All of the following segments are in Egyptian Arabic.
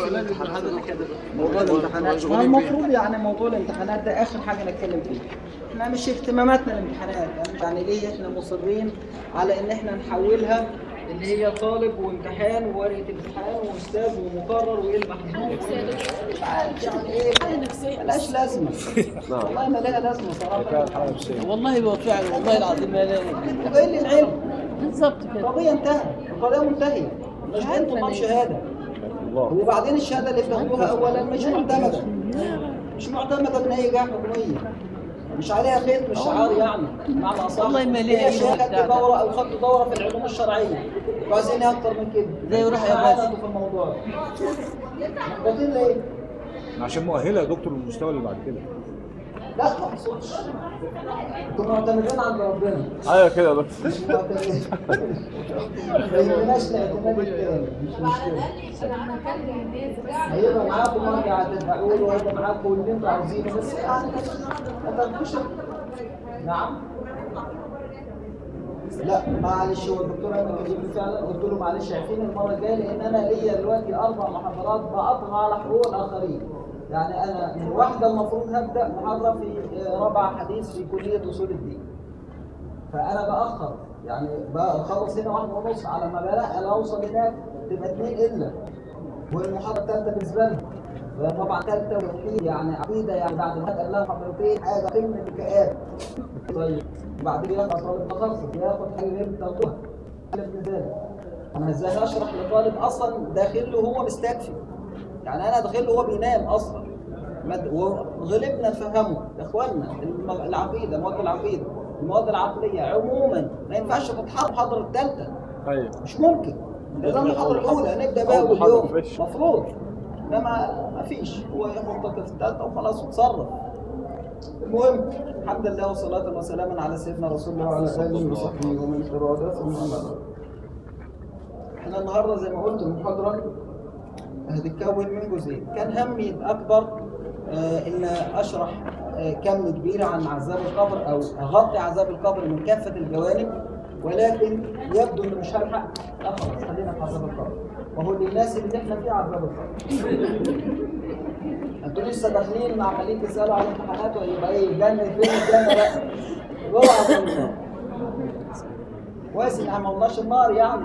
موضوع الامتحانات ما المفروض يعني موضوع الامتحانات ده اخر حاجه نتكلم فيه احنا مش اهتماماتنا الامتحانات يعني ليه احنا مصرين على ان احنا نحولها اللي هي طالب وامتحان وورقه امتحان واستاذ ومقرر وايه المحدود مش عارف يعني ايه ملهاش لازمه والله ما لها لازمه صراحه والله هو فعلا والله العظيم ما لا انتوا جايين للعلم بالظبط كده القضيه انتهت القضيه منتهيه مش جايين طلاب شهاده وبعدين الشهاده اللي بتاخدوها اولا مش معتمده مش معتمده من اي جهه حكوميه مش عليها خيط مش شعار يعني بمعنى اصح والله ما ليها هي أي شهاده بتاع ده. دوره او خدت دوره في العلوم الشرعيه وعايزين إيه اكتر من كده زي يروح يا تعالوا باشا. في الموضوع محبطين ليه؟ عشان مؤهله يا دكتور للمستوى اللي بعد كده لا ما حصلش انتوا معتمدين عند ربنا ايوه كده يا دكتور مش معتمدين ما يهمناش الاعتماد التاني مش مشكله هيبقى معاكم مرجع تدفعوا له وهيبقى معاكم اللي انتوا عاوزينه بس يعني ما تنكوش نعم لا معلش هو الدكتور انا كلمني فعلا قلت له معلش اعفيني المره الجايه لان انا ليا دلوقتي اربع محاضرات بأطغى على حقوق الاخرين يعني انا من واحده المفروض هبدا محاضره في رابعه حديث في كليه اصول الدين فانا باخر يعني بخلص هنا واحده ونص على ما بلاقي انا اوصل هناك تبقى اثنين الا والمحاضره الثالثه بالنسبه لهم طبعا ثالثه وتوحيد يعني عقيده يعني بعد ما قال لها محاضرتين حاجه قمه الكآبه طيب وبعدين ياخد طالب تخصص ياخد حاجه غير بتاخدها ابن ذلك انا ازاي اشرح لطالب اصلا داخل له هو مستكفي يعني انا داخل له هو بينام اصلا مد- وغلبنا نفهمه يا اخوانا الم- العقيده مواد العقيده المواد العقليه عموما ما ينفعش تتحط محاضره الثالثه ايوه مش ممكن ده المحاضره الاولى نبدا بقى أول اول محاضرة يوم فريش. مفروض انما ما فيش هو يحطك في الثالثه وخلاص وتصرف المهم الحمد لله والصلاة وسلاما على سيدنا رسول الله وعلى آله وصحبه ومن تبعه ثم أما بعد. احنا النهارده زي ما قلت المحاضرة هتتكون من جزئين، كان همي الأكبر آه إن أشرح آه كم كبير عن عذاب القبر أو أغطي عذاب القبر من كافة الجوانب ولكن يبدو إن مش هلحق لا خلاص خلينا في عذاب القبر وهو للناس اللي احنا فيه عذاب القبر. انتوا لسه داخلين عمالين تسالوا على الامتحانات ويبقى ايه الجنه فين الجنه بقى جوه عذاب القبر. كويس ان احنا ما قلناش النار يعني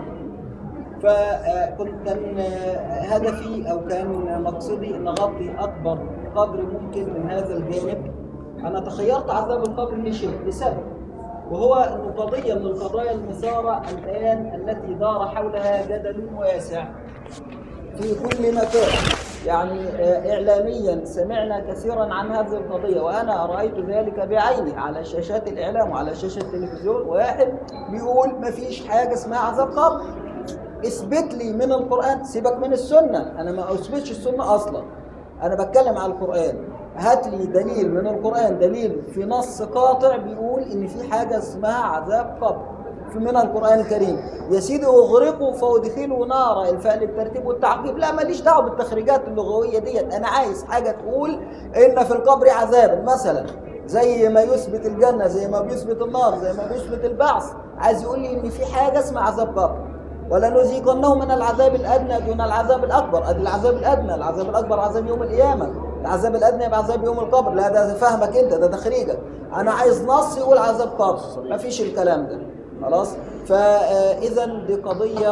فكنت كان هدفي او كان مقصدي ان اغطي اكبر قدر ممكن من هذا الجانب انا تخيرت عذاب القبر لشيء لسبب وهو انه قضيه من القضايا المثاره الان التي دار حولها جدل واسع في كل مكان يعني آه، إعلاميا سمعنا كثيرا عن هذه القضية وأنا رأيت ذلك بعيني على شاشات الإعلام وعلى شاشة التلفزيون واحد بيقول ما فيش حاجة اسمها عذاب قبر اثبت لي من القرآن سيبك من السنة أنا ما أثبتش السنة أصلا أنا بتكلم على القرآن هات لي دليل من القرآن دليل في نص قاطع بيقول إن في حاجة اسمها عذاب قبر في من القرآن الكريم يا سيدي اغرقوا فادخلوا نارا الفعل الترتيب والتعقيب لا ماليش دعوه بالتخريجات اللغويه ديت انا عايز حاجه تقول ان في القبر عذاب مثلا زي ما يثبت الجنه زي ما بيثبت النار زي ما بيثبت البعث عايز يقول لي ان في حاجه اسمها عذاب قبر ولنذيقنهم من العذاب الادنى دون العذاب الاكبر ادي العذاب الادنى العذاب الاكبر عذاب يوم القيامه العذاب الادنى يبقى عذاب يوم القبر لا ده فهمك انت ده تخريجك انا عايز نص يقول عذاب قبر مفيش الكلام ده خلاص فاذا دي قضيه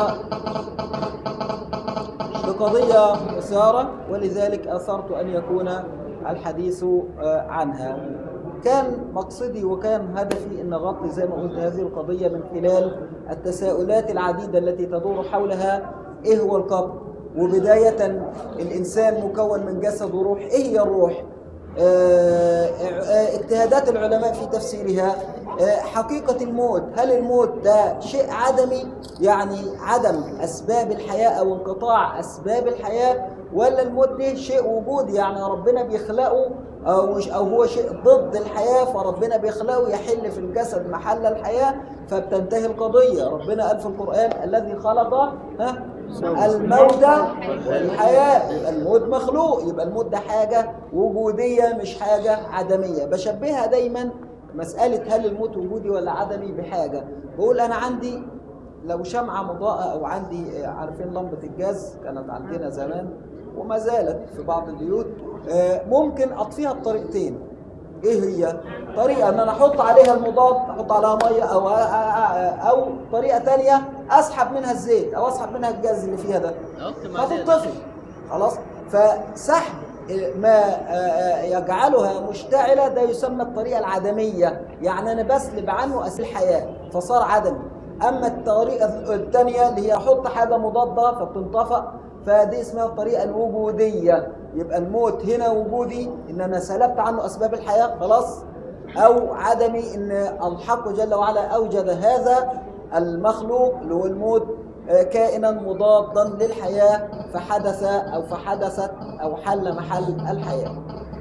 دي قضيه مثاره ولذلك اثرت ان يكون الحديث آه، عنها كان مقصدي وكان هدفي ان اغطي زي ما قلت هذه القضيه من خلال التساؤلات العديده التي تدور حولها ايه هو القبر وبدايه الانسان مكون من جسد وروح ايه هي الروح آه، آه، اجتهادات العلماء في تفسيرها آه، حقيقة الموت هل الموت ده شيء عدمي يعني عدم أسباب الحياة أو انقطاع أسباب الحياة ولا الموت ده شيء وجودي يعني ربنا بيخلقه أو أو هو شيء ضد الحياة فربنا بيخلقه يحل في الجسد محل الحياة فبتنتهي القضية ربنا قال في القرآن الذي خلق ها الموت والحياة يبقى الموت مخلوق يبقى الموت ده حاجة وجودية مش حاجة عدمية بشبهها دايما مسألة هل الموت وجودي ولا عدمي بحاجة بقول أنا عندي لو شمعة مضاءة أو عندي آه، عارفين لمبة الجاز كانت عندنا زمان وما زالت في بعض البيوت آه، ممكن اطفيها بطريقتين ايه هي طريقه ان انا احط عليها المضاد احط عليها ميه او او طريقه تانية اسحب منها الزيت او اسحب منها الجاز اللي فيها ده فتطفي خلاص فسحب ما يجعلها مشتعلة ده يسمى الطريقة العدمية يعني أنا بسلب عنه أسل الحياة فصار عدمي أما الطريقة الثانية اللي هي أحط حاجة مضادة فبتنطفأ فدي اسمها الطريقة الوجودية يبقى الموت هنا وجودي إن أنا سلبت عنه أسباب الحياة خلاص أو عدمي إن الحق جل وعلا أوجد هذا المخلوق اللي هو الموت آه، كائنا مضادا للحياة فحدث أو فحدثت أو حل محل الحياة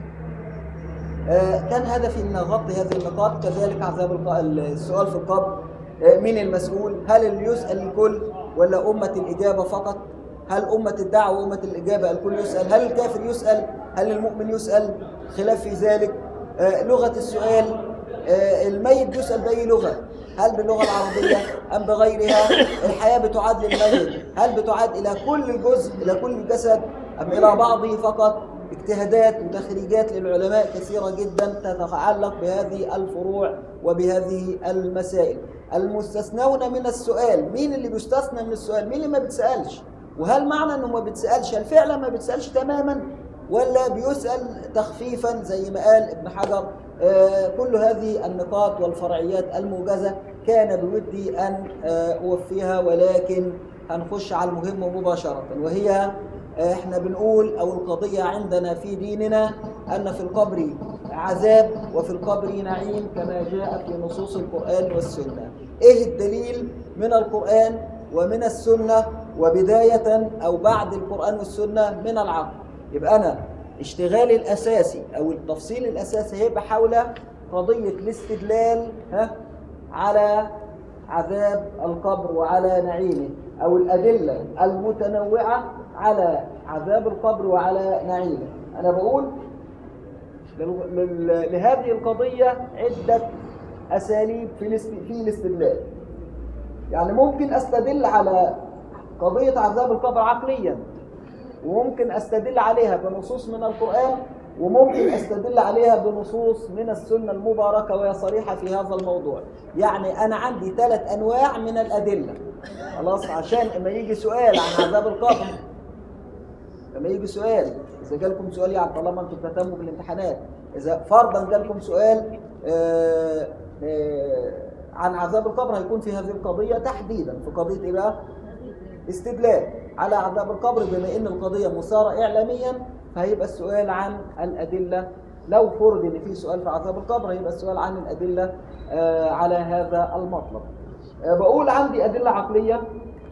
آه، كان هدفي أن أغطي هذه النقاط كذلك عذاب الق- السؤال في القبر آه، مين المسؤول هل اللي يسأل الكل ولا أمة الإجابة فقط هل أمة الدعوة وأمة الإجابة الكل يسأل هل الكافر يسأل هل المؤمن يسأل خلاف في ذلك آه، لغة السؤال آه، الميت يسأل بأي لغة هل باللغة العربية أم بغيرها الحياة بتعاد للميت هل بتعاد إلى كل الجزء إلى كل الجسد أم إلى بعضه فقط اجتهادات وتخريجات للعلماء كثيرة جدا تتعلق بهذه الفروع وبهذه المسائل المستثنون من السؤال مين اللي بيستثنى من السؤال مين اللي ما بتسألش وهل معنى انه ما بتسألش هل فعلا ما بتسألش تماما ولا بيسأل تخفيفا زي ما قال ابن حجر آه، كل هذه النقاط والفرعيات الموجزة كان بودي أن آه، أوفيها ولكن هنخش على المهم مباشرة وهي آه، احنا بنقول أو القضية عندنا في ديننا أن في القبر عذاب وفي القبر نعيم كما جاء في نصوص القرآن والسنة إيه الدليل من القرآن ومن السنة وبداية أو بعد القرآن والسنة من العقل يبقى أنا اشتغالي الأساسي أو التفصيل الأساسي هيبقى حول قضية الاستدلال ها على عذاب القبر وعلى نعيمه أو الأدلة المتنوعة على عذاب القبر وعلى نعيمه أنا بقول لل- لل- لهذه القضية عدة أساليب في الاست- في الاستدلال يعني ممكن استدل على قضية عذاب القبر عقليا وممكن استدل عليها بنصوص من القرآن وممكن استدل عليها بنصوص من السنة المباركة وهي صريحة في هذا الموضوع يعني أنا عندي ثلاث أنواع من الأدلة خلاص عشان لما يجي سؤال عن عذاب القبر لما يجي سؤال إذا جالكم سؤال يعني طالما أنتم بتهتموا بالامتحانات إذا فرضا جالكم سؤال آه، آه، عن عذاب القبر هيكون في هذه القضية تحديدا في قضية إيه بقى؟ استدلال على عذاب القبر بما ان القضيه مثاره اعلاميا فهيبقى السؤال عن الادله لو فرض ان في سؤال في عذاب القبر هيبقى السؤال عن الادله آه، على هذا المطلب. آه، بقول عندي ادله عقليه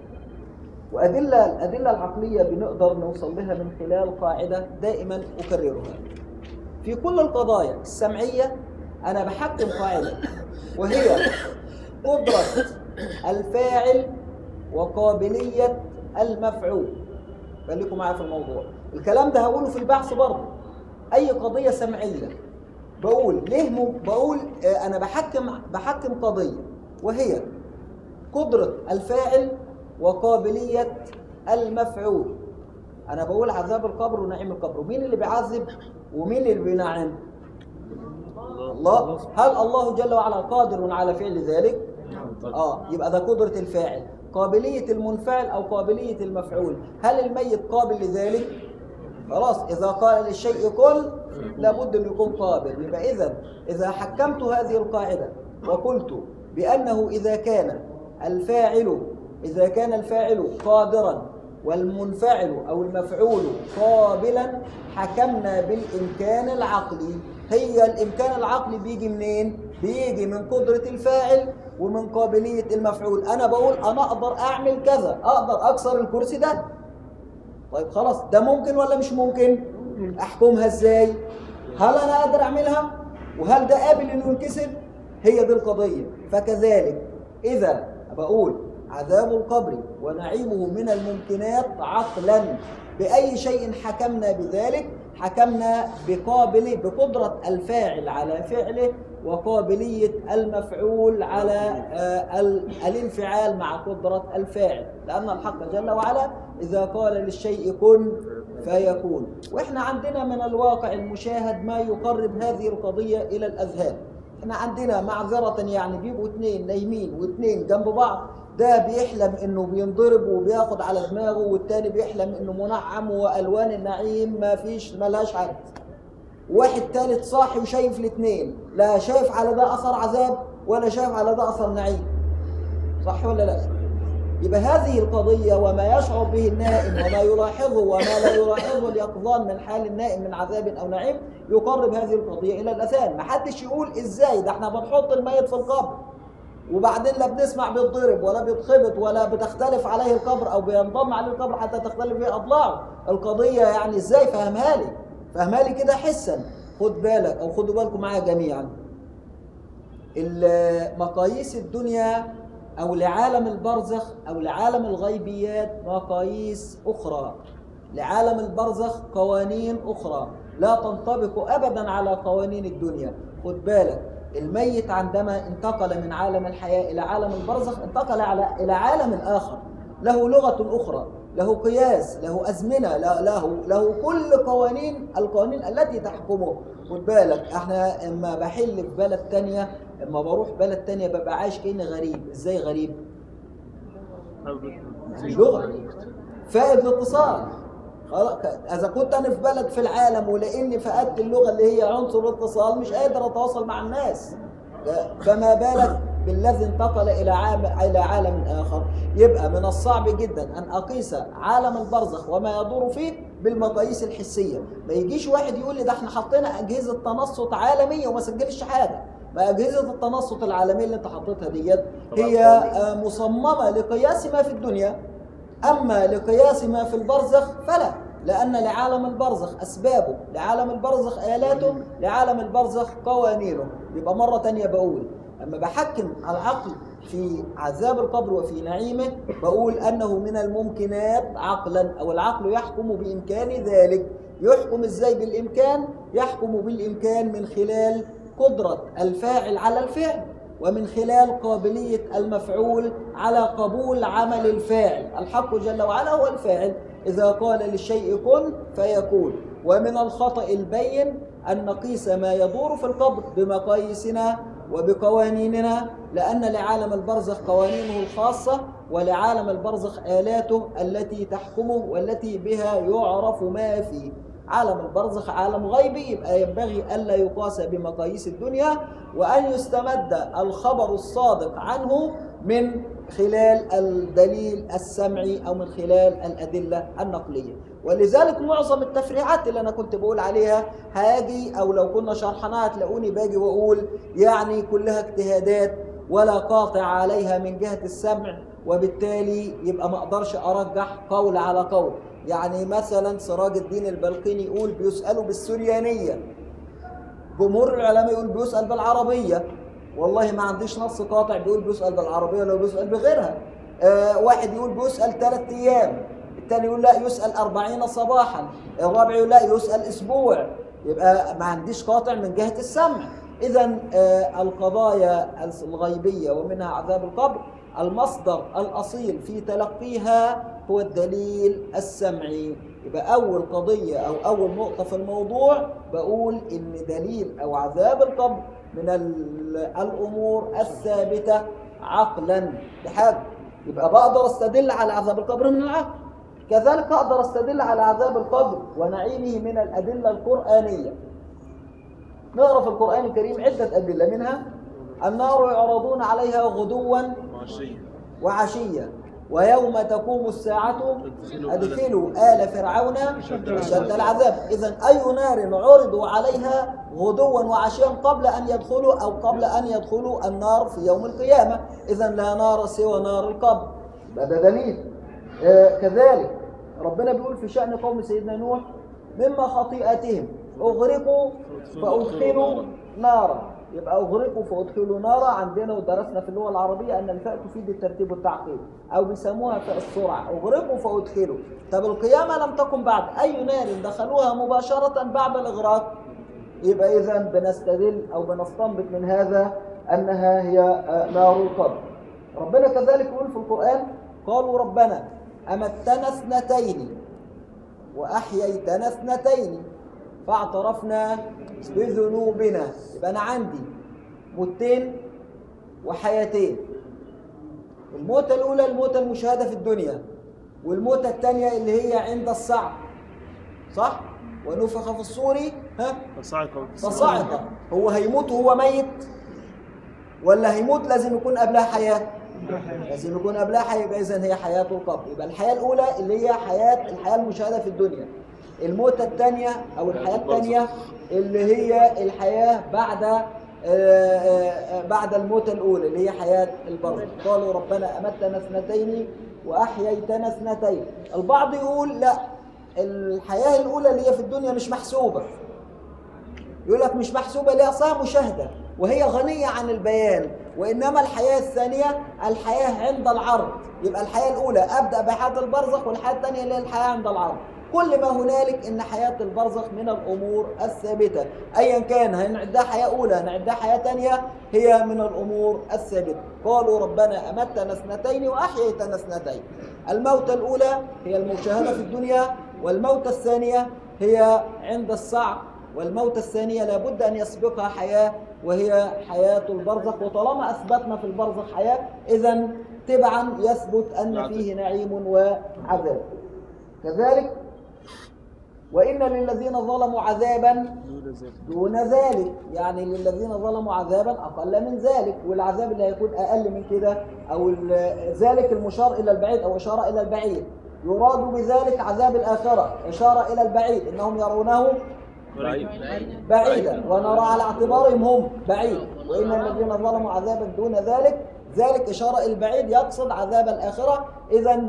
وادله الادله العقليه بنقدر نوصل لها من خلال قاعده دائما اكررها. في كل القضايا السمعيه انا بحكم قاعده وهي قدره الفاعل وقابلية المفعول خليكم معايا في الموضوع الكلام ده هقوله في البحث برضه أي قضية سمعية بقول ليه م... بقول آه، أنا بحكم بحكم قضية وهي قدرة الفاعل وقابلية المفعول أنا بقول عذاب القبر ونعيم القبر ومين اللي بيعذب ومين اللي بينعم الله هل الله جل وعلا قادر على فعل ذلك اه يبقى ده قدرة الفاعل قابلية المنفعل أو قابلية المفعول هل الميت قابل لذلك؟ خلاص إذا قال للشيء كن لابد أن يكون قابل يبقى إذا إذا حكمت هذه القاعدة وقلت بأنه إذا كان الفاعل إذا كان الفاعل قادرا والمنفعل أو المفعول قابلا حكمنا بالإمكان العقلي هي الإمكان العقلي بيجي منين؟ بيجي من قدرة الفاعل ومن قابلية المفعول أنا بقول أنا أقدر أعمل كذا أقدر أكسر الكرسي ده طيب خلاص ده ممكن ولا مش ممكن احكمها ازاي هل انا اقدر اعملها وهل ده قابل انه ينكسر هي دي القضيه فكذلك اذا بقول عذاب القبر ونعيمه من الممكنات عقلا باي شيء حكمنا بذلك حكمنا بقابل بقدره الفاعل على فعله وقابليه المفعول على آه، ال- الانفعال مع قدره الفاعل لان الحق جل وعلا اذا قال للشيء كن فيكون واحنا عندنا من الواقع المشاهد ما يقرب هذه القضية إلى الأذهان احنا عندنا معذرة يعني بيبقوا اتنين نايمين واتنين جنب بعض ده بيحلم انه بينضرب وبياخد على دماغه والتاني بيحلم انه منعم والوان النعيم ما فيش ملهاش عد واحد تالت صاحي وشايف الاتنين لا شايف على ده اثر عذاب ولا شايف على ده اثر نعيم صح ولا لا يبقى هذه القضية وما يشعر به النائم وما يلاحظه وما لا يلاحظه اليقظان من حال النائم من عذاب أو نعيم يقرب هذه القضية إلى الأذان ما حدش يقول إزاي ده احنا بنحط الميت في القبر وبعدين لا بنسمع بيتضرب ولا بيتخبط ولا بتختلف عليه القبر أو بينضم عليه القبر حتى تختلف فيه أضلاعه القضية يعني إزاي فهمها لي فهمها لي كده حسا خد بالك أو خدوا بالكم معايا جميعا مقاييس الدنيا أو لعالم البرزخ أو لعالم الغيبيات مقاييس أخرى لعالم البرزخ قوانين أخرى لا تنطبق أبدا على قوانين الدنيا خد بالك الميت عندما انتقل من عالم الحياة إلى عالم البرزخ انتقل على إلى عالم آخر له لغة أخرى له قياس له أزمنة له, له, له كل قوانين القوانين التي تحكمه خد بالك احنا اما بحل في بلد تانية اما بروح بلد تانية ببقى عايش كأني غريب ازاي غريب اللغة فائد الاتصال خلاص اذا كنت انا في بلد في العالم ولاني فقدت اللغه اللي هي عنصر الاتصال مش قادر اتواصل مع الناس فما بالك بالذي انتقل الى عالم الى عالم اخر يبقى من الصعب جدا ان اقيس عالم البرزخ وما يدور فيه بالمقاييس الحسيه ما يجيش واحد يقول لي ده احنا حطينا اجهزه تنصت عالميه وما سجلش حاجه ما اجهزه التنصت العالميه اللي انت حطيتها ديت هي مصممه لقياس ما في الدنيا أما لقياس ما في البرزخ فلا لأن لعالم البرزخ أسبابه لعالم البرزخ آلاته لعالم البرزخ قوانينه يبقى مرة تانية بقول أما بحكم العقل في عذاب القبر وفي نعيمه بقول أنه من الممكنات عقلا أو العقل يحكم بإمكان ذلك يحكم إزاي بالإمكان يحكم بالإمكان من خلال قدرة الفاعل على الفعل ومن خلال قابلية المفعول على قبول عمل الفاعل الحق جل وعلا هو الفاعل إذا قال للشيء كن فيكون ومن الخطأ البين أن نقيس ما يدور في القبر بمقاييسنا وبقوانيننا لأن لعالم البرزخ قوانينه الخاصة ولعالم البرزخ آلاته التي تحكمه والتي بها يعرف ما فيه عالم البرزخ عالم غيبي يبقى ينبغي ألا يقاس بمقاييس الدنيا وأن يستمد الخبر الصادق عنه من خلال الدليل السمعي أو من خلال الأدلة النقلية ولذلك معظم التفريعات اللي أنا كنت بقول عليها هاجي أو لو كنا شرحناها تلاقوني باجي وأقول يعني كلها اجتهادات ولا قاطع عليها من جهة السمع وبالتالي يبقى ما اقدرش ارجح قول على قول يعني مثلا سراج الدين البلقيني يقول بيسألوا بالسريانية جمهور العلماء يقول بيسأل بالعربية والله ما عنديش نص قاطع بيقول بيسأل بالعربية ولا بيسأل بغيرها آه واحد يقول بيسأل ثلاث أيام الثاني يقول لا يسأل أربعين صباحا الرابع يقول لا يسأل أسبوع يبقى ما عنديش قاطع من جهة السمع إذا آه القضايا الغيبية ومنها عذاب القبر المصدر الأصيل في تلقيها هو الدليل السمعي يبقى أول قضية أو أول نقطة في الموضوع بقول إن دليل أو عذاب القبر من الأمور الثابتة عقلا بحاجة يبقى بقدر استدل على عذاب القبر من العقل كذلك أقدر استدل على عذاب القبر ونعيمه من الأدلة القرآنية نقرأ في القرآن الكريم عدة أدلة منها النار يعرضون عليها غدوا وعشيا ويوم تقوم الساعة أدخلوا آل فرعون أشد العذاب إذا أي نار عرضوا عليها غدوا وعشيا قبل أن يدخلوا أو قبل أن يدخلوا النار في يوم القيامة إذا لا نار سوى نار القبر هذا دليل آه كذلك ربنا بيقول في شأن قوم سيدنا نوح مما خطيئتهم أغرقوا فأدخلوا نارا يبقى أغرقوا فأدخلوا نارا عندنا ودرسنا في اللغة العربية أن الفاء تفيد الترتيب والتعقيد أو بيسموها فاء السرعة أغرقوا فأدخلوا طب القيامة لم تكن بعد أي نار دخلوها مباشرة بعد الإغراق يبقى إذا بنستدل أو بنستنبط من هذا أنها هي نار القبر ربنا كذلك يقول في القرآن قالوا ربنا أمتنا اثنتين وأحييتنا اثنتين فاعترفنا بذنوبنا يبقى أنا عندي موتين وحياتين الموتة الأولى الموتة المشاهدة في الدنيا والموتة الثانية اللي هي عند الصعب صح؟ ونفخ في الصور ها فصعق فصعق هو هيموت وهو ميت ولا هيموت لازم يكون قبلها حياة لازم يكون قبلها حياة يبقى إذن هي حياة القبر يبقى الحياة الأولى اللي هي حياة الحياة المشاهدة في الدنيا الموتة الثانية أو الحياة الثانية اللي هي الحياة بعد آه، آه، آه، بعد الموتة الأولى اللي هي حياة البرزخ قالوا ربنا أمتنا اثنتين وأحييتنا اثنتين البعض يقول لا الحياة الأولى اللي هي في الدنيا مش محسوبة يقول لك مش محسوبة ليه أصلها مشاهدة وهي غنية عن البيان وإنما الحياة الثانية الحياة عند العرض يبقى الحياة الأولى أبدأ بحياة البرزخ والحياة الثانية اللي هي الحياة عند العرض كل ما هنالك إن حياة البرزخ من الأمور الثابتة أيا كان هنعدها حياة أولى هنعدها حياة ثانية هي من الأمور الثابتة قالوا ربنا أمتنا اثنتين وأحييتنا اثنتين الموتة الأولى هي المشاهدة في الدنيا والموتة الثانية هي عند الصعق والموت الثانية لابد أن يسبقها حياة وهي حياة البرزخ وطالما أثبتنا في البرزخ حياة إذا تبعا يثبت أن فيه نعيم وعذاب كذلك وإن للذين ظلموا عذابا دون ذلك يعني للذين ظلموا عذابا أقل من ذلك والعذاب اللي هيكون أقل من كده أو ال- ذلك المشار إلى البعيد أو إشارة إلى البعيد يراد بذلك عذاب الآخرة إشارة إلى البعيد إنهم يرونه بعيدا ونرى على اعتبارهم هم بعيد وإن الذين ظلموا عذابا دون ذلك ذلك إشارة إلى البعيد يقصد عذاب الآخرة إذا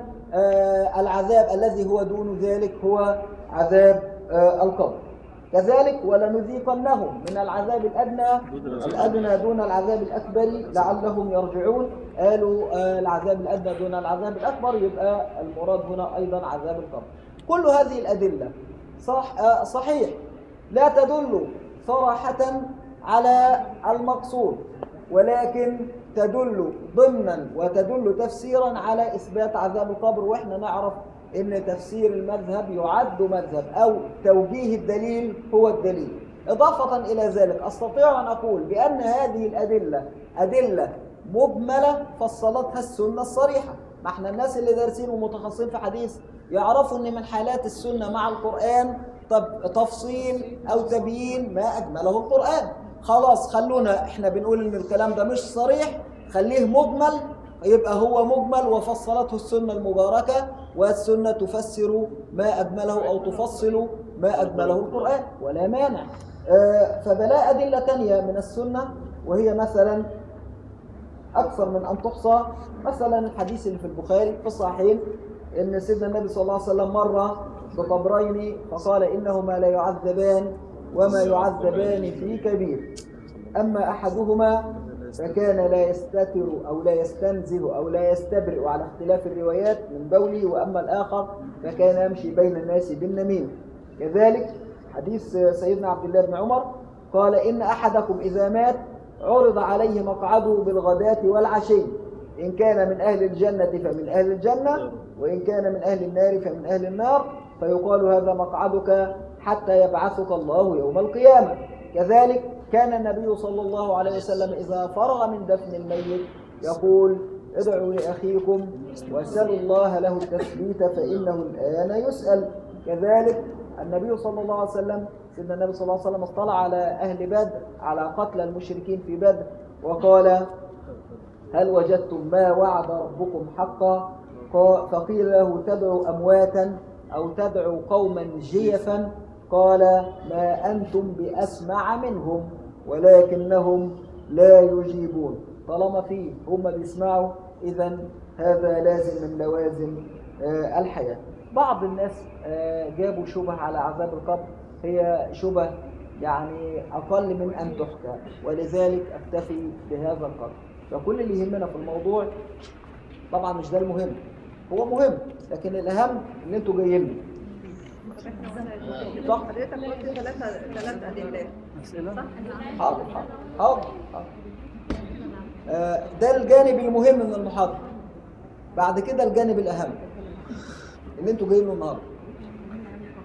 العذاب الذي هو دون ذلك هو عذاب آه القبر كذلك ولنذيقنهم من العذاب الأدنى الأدنى دون العذاب الأكبر لعلهم يرجعون قالوا آه العذاب الأدنى دون العذاب الأكبر يبقى المراد هنا أيضا عذاب القبر كل هذه الأدلة صح آه صحيح لا تدل صراحة على المقصود ولكن تدل ضمنا وتدل تفسيرا على إثبات عذاب القبر وإحنا نعرف إن تفسير المذهب يعد مذهب أو توجيه الدليل هو الدليل إضافة إلى ذلك أستطيع أن أقول بأن هذه الأدلة أدلة مجملة فصلتها السنة الصريحة ما احنا الناس اللي دارسين ومتخصصين في حديث يعرفوا ان من حالات السنة مع القرآن طب تفصيل او تبيين ما اجمله القرآن خلاص خلونا احنا بنقول ان الكلام ده مش صريح خليه مجمل يبقى هو مجمل وفصلته السنة المباركة والسنة تفسر ما أجمله أو تفصل ما أجمله القرآن ولا مانع آه، فبلا أدلة تانية من السنة وهي مثلا أكثر من أن تحصى مثلا الحديث اللي في البخاري في الصحيحين إن سيدنا النبي صلى الله عليه وسلم مر بقبرين فقال إنهما لا يعذبان وما يعذبان في كبير أما أحدهما فكان لا يستتر أو لا يستنزه أو لا يستبرئ على اختلاف الروايات من بوله وأما الآخر فكان يمشي بين الناس بالنميم كذلك حديث سيدنا عبد الله بن عمر قال إن أحدكم إذا مات عرض عليه مقعده بالغداة والعشي إن كان من أهل الجنة فمن أهل الجنة وإن كان من أهل النار فمن أهل النار فيقال هذا مقعدك حتى يبعثك الله يوم القيامة كذلك كان النبي صلى الله عليه وسلم إذا فرغ من دفن الميت يقول ادعوا لأخيكم واسألوا الله له التثبيت فإنه الآن يسأل كذلك النبي صلى الله عليه وسلم سيدنا النبي صلى الله عليه وسلم اطلع على أهل بدر على قتل المشركين في بدر وقال هل وجدتم ما وعد ربكم حقا قا- فقيل له تدعو أمواتا أو تدعو قوما جيفا قال ما أنتم بأسمع منهم ولكنهم لا يجيبون طالما فيه هم بيسمعوا إذا هذا لازم من لوازم آه، الحياة بعض الناس آه، جابوا شبه على عذاب القبر هي شبه يعني أقل من أن تحكى ولذلك أكتفي بهذا القدر فكل اللي يهمنا في الموضوع طبعا مش ده المهم هو مهم لكن الأهم إن أنتوا جايين لي. صح حضرتك قلت ثلاثة ثلاث أدلات صح؟ حاضر حاضر حاضر حاضر. آه، ده الجانب المهم من المحاضرة بعد كده الجانب الأهم اللي انتوا جايين له النهارده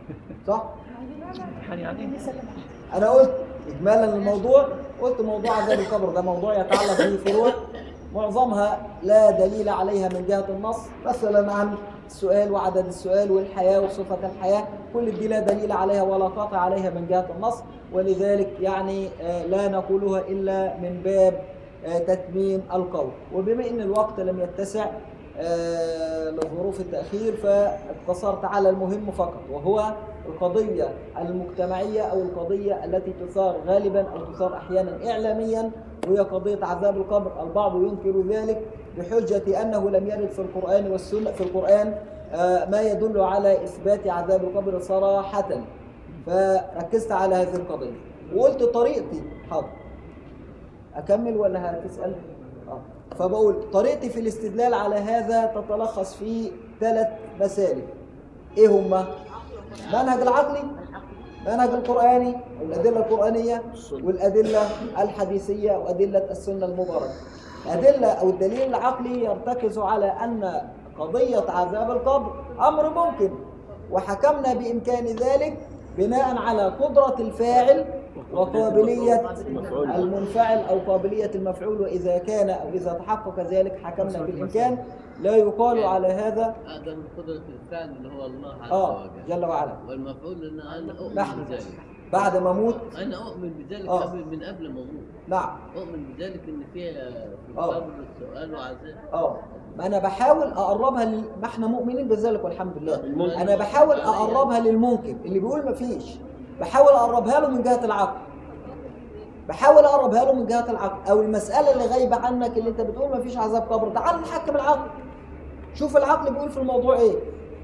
صح؟ يعني انا قلت اجمالا للموضوع قلت موضوع عذاب القبر ده موضوع يتعلق به فروع معظمها لا دليل عليها من جهه النص مثلا عن السؤال وعدد السؤال والحياه وصفه الحياه كل دي لا دليل عليها ولا قاطع عليها من جهه النص ولذلك يعني آه، لا نقولها الا من باب آه، تتميم القول وبما ان الوقت لم يتسع آه، لظروف التأخير فاقتصرت على المهم فقط وهو القضية المجتمعية أو القضية التي تثار غالبا أو تثار أحيانا إعلاميا وهي قضية عذاب القبر البعض ينكر ذلك بحجة أنه لم يرد في القرآن والسنة في القرآن آه، ما يدل على إثبات عذاب القبر صراحة فركزت على هذه القضية وقلت طريقتي حاضر أكمل ولا هتسأل؟ آه. فبقول طريقتي في الاستدلال على هذا تتلخص في ثلاث مسالك إيه هما؟ منهج العقلي منهج القرآني والأدلة القرآنية والأدلة الحديثية وأدلة السنة المباركة الأدلة أو الدليل العقلي يرتكز على أن قضية عذاب القبر أمر ممكن وحكمنا بإمكان ذلك بناء على قدرة الفاعل وقابلية المنفعل أو قابلية المفعول وإذا كان أو إذا تحقق ذلك حكمنا بالإمكان لا يقال على هذا آدم قدرة الفعل اللي هو الله عز آه وجل جل وعلا والمفعول ان انا اؤمن نحن بذلك بعد ما أموت انا اؤمن بذلك آه. قبل من قبل ما اموت نعم اؤمن بذلك ان فيها في آه. القبر سؤال وعذاب اه ما انا بحاول اقربها لل... ما احنا مؤمنين بذلك والحمد لله انا بحاول اقربها للممكن اللي بيقول ما فيش بحاول اقربها له من جهه العقل بحاول اقربها له من جهه العقل او المساله اللي غايبه عنك اللي انت بتقول ما فيش عذاب قبر تعال نحكم العقل شوف العقل بيقول في الموضوع ايه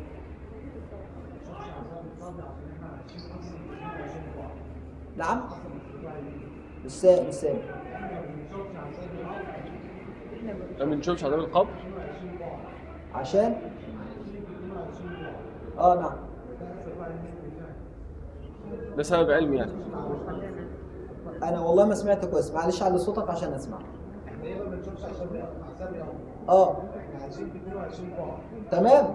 نعم مش سامع مش سامع ما بنشوفش عذاب القبر عشان اه نعم ده سبب علمي يعني انا والله ما سمعت كويس معلش على صوتك عشان اسمع اه تمام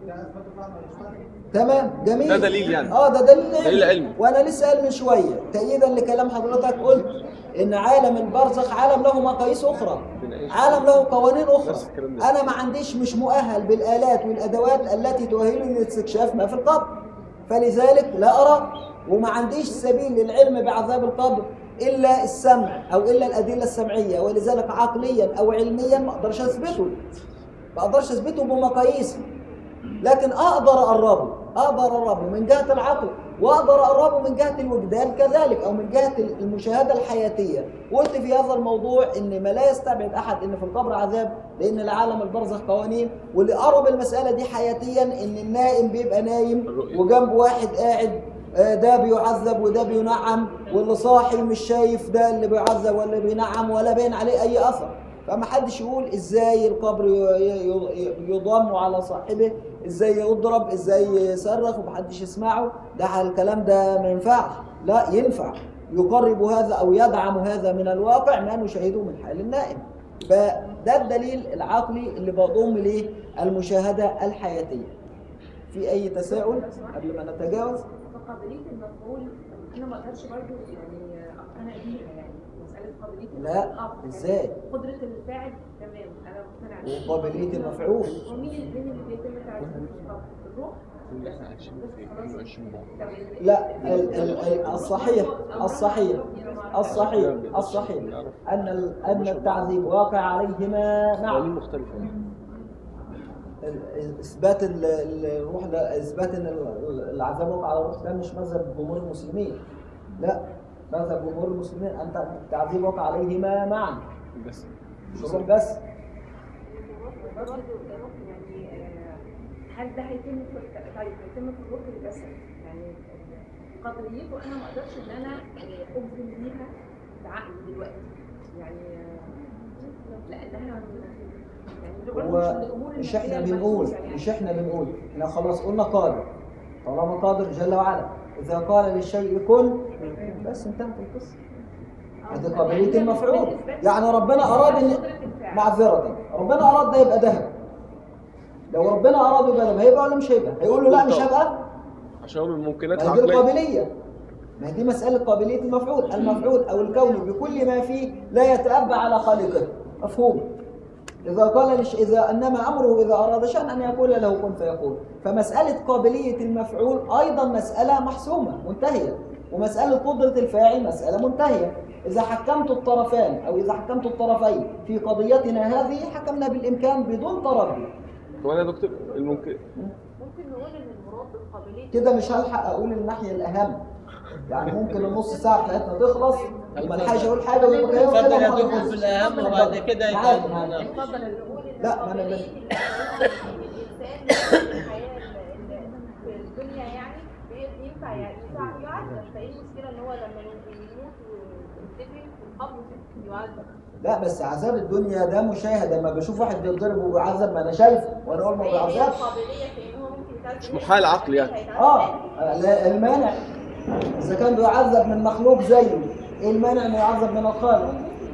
تمام جميل ده دليل يعني. اه ده دليل علمي دليل علمي. وانا لسه قال من شويه تأييدا لكلام حضرتك قلت ان عالم البرزخ عالم له مقاييس اخرى عالم له قوانين اخرى نفس الكلام ده. انا ما عنديش مش مؤهل بالالات والادوات التي تؤهلني لاستكشاف ما في القبر فلذلك لا ارى وما عنديش سبيل للعلم بعذاب القبر الا السمع او الا الادله السمعيه ولذلك عقليا او علميا ما اقدرش اثبته ما اقدرش اثبته بمقاييسي لكن اقدر اقربه اقدر اقربه من جهه العقل واقدر اقربه من جهه الوجدان كذلك او من جهه المشاهده الحياتيه قلت في هذا الموضوع ان ما لا يستبعد احد ان في القبر عذاب لان العالم البرزخ قوانين واللي قرب المساله دي حياتيا ان النائم بيبقى نايم الرؤية. وجنبه واحد قاعد آه، ده بيعذب وده بينعم واللي صاحي مش شايف ده اللي بيعذب ولا بينعم ولا باين عليه اي اثر فما حدش يقول ازاي القبر ي- ي- يضم على صاحبه ازاي يضرب ازاي يصرخ ومحدش يسمعه ده على الكلام ده ما ينفعش لا ينفع يقرب هذا او يدعم هذا من الواقع ما نشاهده من حال النائم فده الدليل العقلي اللي بضم ليه المشاهده الحياتيه في اي تساؤل قبل ما نتجاوز فقابليه المفعول انا ما اقدرش برضه يعني اقتنع بيها يعني مساله قابليه لا، المفعول. إزاي؟ قدره الفاعل تمام انا مقتنع بيها وقابليه المفعول ومين مين اللي بيتم تعريفه في القبر؟ الروح اللي احنا عايشين فيه 22 بعض طب لا ال- ال- ال- الصحيح الصحيح الصحيح الصحيح ان ال- ان التعذيب واقع عليهما قوانين نعم مختلفة ال- اثبات ال- ال- الروح ده اثبات ان ال- ال- العذاب واقع على الروح ده مش مذهب جمهور المسلمين لا مذهب جمهور المسلمين ان التعذيب واقع عليهما معا بس مش الروح بس برضه الروح يعني آه، هل ده هيتم في طيب هيتم في الروح الجسد يعني قابليته انا ما اقدرش ان انا آه، اجزم بيها بعقلي دلوقتي يعني آه، لانها يعني برضه هو من الامور مش احنا النفسية بنقول المحسوسة يعني. مش احنا بنقول احنا خلاص قلنا قادر طالما قادر جل وعلا اذا قال للشيء كن بس انتهت القصه هذه قابليه المفعول يعني ربنا اراد ان معذره ربنا اراد ده يبقى ذهب لو ربنا اراد يبقى ذهب هيبقى ولا مش هيبقى هيقول له لا مش هيبقى عشان هو من الممكنات ما هي دي العقليه القابلية ما هي دي مسألة قابلية المفعول المفعول أو الكون بكل ما فيه لا يتأبى على خالقه مفهوم إذا قال لش إذا إنما أمره إذا أراد شيئا أن يقول له كن فيكون فمسألة قابلية المفعول أيضا مسألة محسومة منتهية ومسألة قدرة الفاعل مسألة منتهية إذا حكمت الطرفان أو إذا حكمت الطرفين في قضيتنا هذه حكمنا بالإمكان بدون تردد كمان يا دكتور الممكن ممكن نقول ان المراد بالقابليه كده مش هلحق اقول الناحيه الاهم يعني ممكن النص ساعه بتاعتنا تخلص وما الحقش اقول حاجه ويبقى كلام اتفضل كده يا وخلاص. دكتور في الأهم وبعد كده معاك، يبقى معاك. نناقش. اتفضل يا دكتور. لا ما انا بس الانسان في الحياه ال- ال- في الدنيا يعني بي- ينفع يعني ينفع يعذب فايه المشكله ان هو لما يموت وينتهي في القبر يعذب لا بس عذاب الدنيا ده مشاهده لما بشوف واحد بيتضرب وبيعذب ما انا شايفه وانا اقول ما هي هي بيعذبش القابليه في ان هو ممكن يتعذب مش محال عقل يعني. اه لا المانع اذا كان بيعذب من مخلوق زيه ايه المانع انه يعذب من الخالق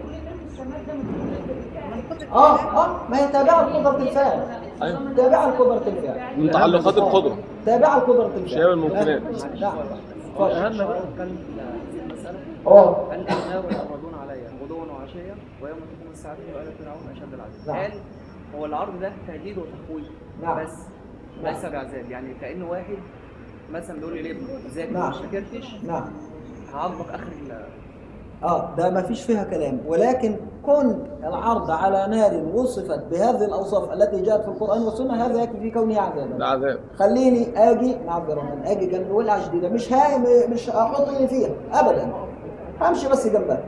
اه اه ما هي تابعه لقدره الفعل أيوة. تابعه لقدره الفعل من متعلقات القدره تابعه لقدره الفعل مش هي الممكنات. نعم الأهم بقى كان هذه المسألة اه قال إنه يعرضون علي غدوا وعشيا ويوم تقوم الساعة يقال فرعون أشد العذاب نعم. قال هو العرض ده تهديد وتخويف نعم. بس ليس بعذاب يعني كأنه واحد مثلا بيقول لي ليه ذاكر نعم. ما ذاكرتش نعم هعاقبك آخر ال- اه ده ما فيش فيها كلام ولكن كون العرض على نار وصفت بهذه الاوصاف التي جاءت في القران والسنه هذا يكفي في كونه ده عذابا عذاب خليني اجي معذره من اجي جنب ولعه جديده مش هاي مش هحط ايدي فيها ابدا همشي بس جنبها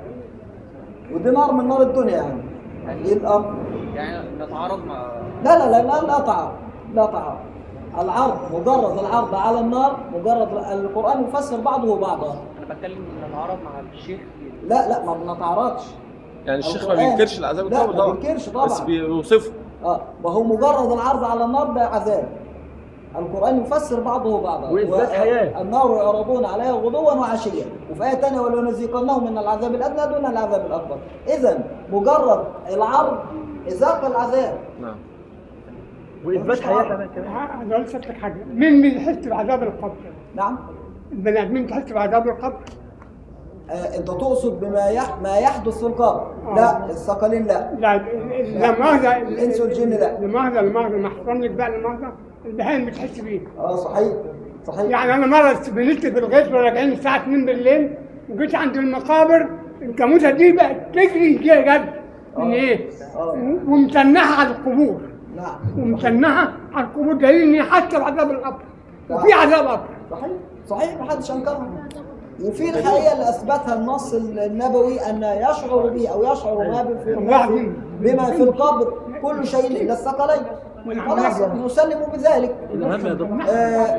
ودي نار من نار الدنيا يعني يبقى يعني نتعارض مع لا لا لا لا لا تعارض لا تعارض العرض مجرد العرض على النار مجرد القران يفسر بعضه بعضا أنا بتكلم نتعارض مع الشيخ في لا لا ما بنتعارضش يعني الشيخ ما القرآن- بينكرش العذاب لا، القبر ما طبعا بينكرش طبعا. بس بيوصفه اه وهو مجرد العرض على النار ده عذاب القرآن يفسر بعضه بعضا وإثبات و- حياة. النار يعرضون عليها غدوا وعشيا وفي آية ثانية ولنذيقنهم من العذاب الأدنى دون العذاب الأكبر إذا مجرد العرض إذاق العذاب نعم واثبات حياه كمان كمان انا قلت لك حاجه مين بيحس بعذاب القبر؟ نعم البني ادمين تحس بعذاب القبر؟ آه أنت تقصد بما يح... ما يحدث في القبر لا الثقلين لا لا لا مؤاخذه الإنس والجن لا. لا مؤاخذه لا مؤاخذه محصن لك بقى لا مؤاخذه البهائم بتحس بيه اه صحيح صحيح يعني انا مره بنلت في الغيط وراجعين الساعه 2 بالليل وجيت عند المقابر الجاموسه دي بقت تجري جد من آه. ايه؟ آه. ومتنحه على القبور نعم ومتنحه على القبور دليل ان هي حاسه بعذاب القبر وفي عذاب قبر صحيح صحيح ما حدش انكرها وفي الحقيقه اللي اثبتها النص النبوي ان يشعر به او يشعر ما ب- في الله يعظم. بما في القبر كل شيء الا الثقلين خلاص نسلم بذلك الاهم يا دكتور آه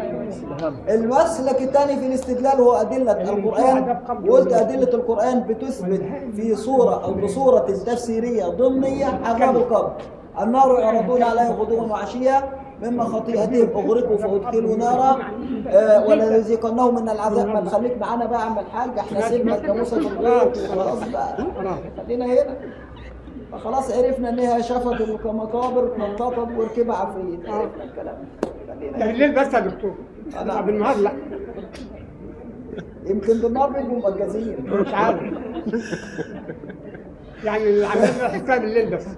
المسلك الثاني في الاستدلال هو أدلة القرآن وقلت أدلة القرآن بتثبت في صورة أو بصورة تفسيرية ضمنية عذاب القبر النار يعرضون عليها غدوا وعشيا مما خطيئتهم أغرقوا فأدخلوا نارا آه ولنذيقنهم من العذاب ما تخليك معانا بقى يا عم الحاج احنا سيبنا الجاموسة في الغيط خلاص بقى خلينا هنا فخلاص عرفنا ان هي شافت المقابر اتنططت وركبها عفريت عرفنا الكلام خلينا ده بالليل بس يا دكتور أنا- بالنهار لا يمكن بالنار بيبقوا مجازين مش عارف يعني العمليه بحسها بالليل بس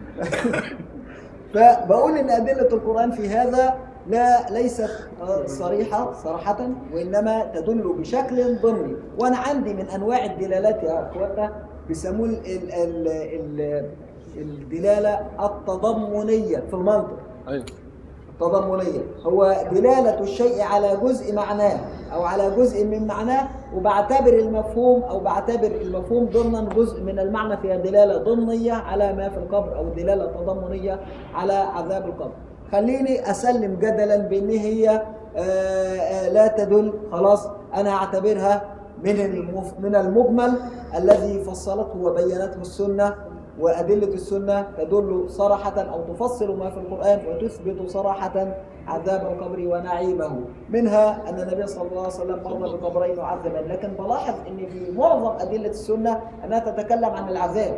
فبقول ان ادله القران في هذا لا ليست آه، صريحه صراحه وانما تدل بشكل ضمني وانا عندي من انواع الدلالات يا اخواتا بيسموه ال- ال- ال- ال- الدلاله التضمنيه في المنطق ايوه تضمنية هو دلالة الشيء على جزء معناه أو على جزء من معناه وبعتبر المفهوم أو بعتبر المفهوم ضمنا جزء من المعنى فيها دلالة ضمنية على ما في القبر أو دلالة تضمنية على عذاب القبر خليني أسلم جدلا بأن هي آه، آه، لا تدل خلاص أنا أعتبرها من المف- من المجمل الذي فصلته وبينته السنة وأدلة السنة تدل صراحة أو تفصل ما في القرآن وتثبت صراحة عذاب القبر ونعيمه منها أن النبي صلى الله عليه وسلم مر بقبرين معذبا لكن بلاحظ أن في معظم أدلة السنة أنها تتكلم عن العذاب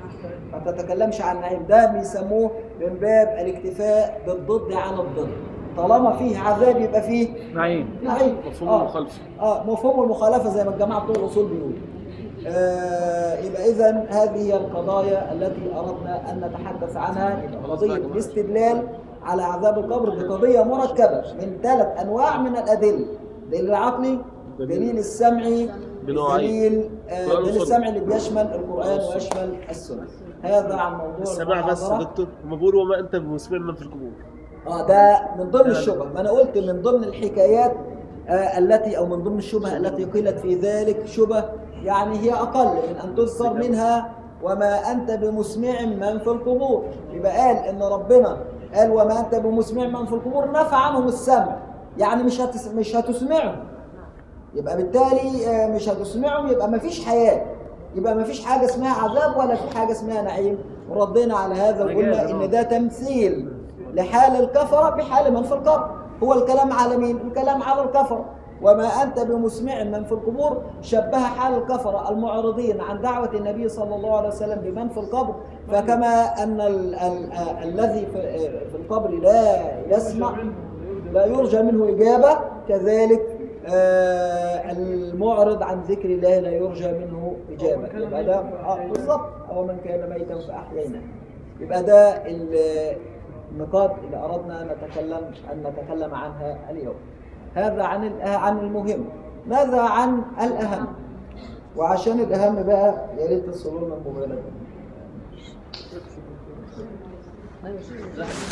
ما تتكلمش عن النعيم ده بيسموه من باب الاكتفاء بالضد عن الضد طالما فيه عذاب يبقى فيه نعيم نعيم مفهوم آه. المخالفة. اه مفهوم المخالفه زي ما الجماعه بتوع الاصول بيقولوا آه يبقى اذا هذه هي القضايا التي اردنا ان نتحدث عنها يبقى قضيه الاستدلال على عذاب القبر دي قضيه مركبه من ثلاث انواع من الادله دليل العقلي دليل السمعي بنوعين. دليل آه قرآن دليل وسنة. السمعي اللي بيشمل القران ويشمل السنه هذا عن موضوع السماع بس يا المحاضرة. دكتور هم بيقولوا وما انت بمسمع من في القبور اه ده من ضمن الشبه ما انا قلت من ضمن الحكايات آه التي او من ضمن الشبه التي قيلت في ذلك شبه يعني هي اقل من ان تذكر منها وما انت بمسمع من في القبور يبقى قال ان ربنا قال وما انت بمسمع من في القبور نفى عنهم السمع يعني مش هتس مش هتسمعهم يبقى بالتالي آه، مش هتسمعهم يبقى ما فيش حياه يبقى ما فيش حاجه اسمها عذاب ولا في حاجه اسمها نعيم وردينا على هذا وقلنا ان ده تمثيل لحال الكفره بحال من في القبر هو الكلام على مين الكلام على الكفره وما انت بمسمع من في القبور شبه حال الكفره المعرضين عن دعوه النبي صلى الله عليه وسلم بمن في القبر فكما ان ال ال الذي في في القبر لا يسمع لا يرجى منه إجابة كذلك آه، المعرض عن ذكر الله لا يرجى منه إجابة يبقى ده آه، بالظبط أو من كان ميتا فأحيينا يبقى ده ال- النقاط اللي أردنا أن نتكلم أن نتكلم عنها اليوم هذا عن ال- عن المهم ماذا عن الأهم وعشان الأهم بقى يا ريت تصلوا لنا الموبايلات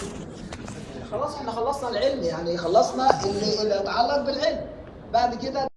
خلاص احنا خلصنا العلم يعني خلصنا اللي, اللي يتعلق بالعلم بعد كده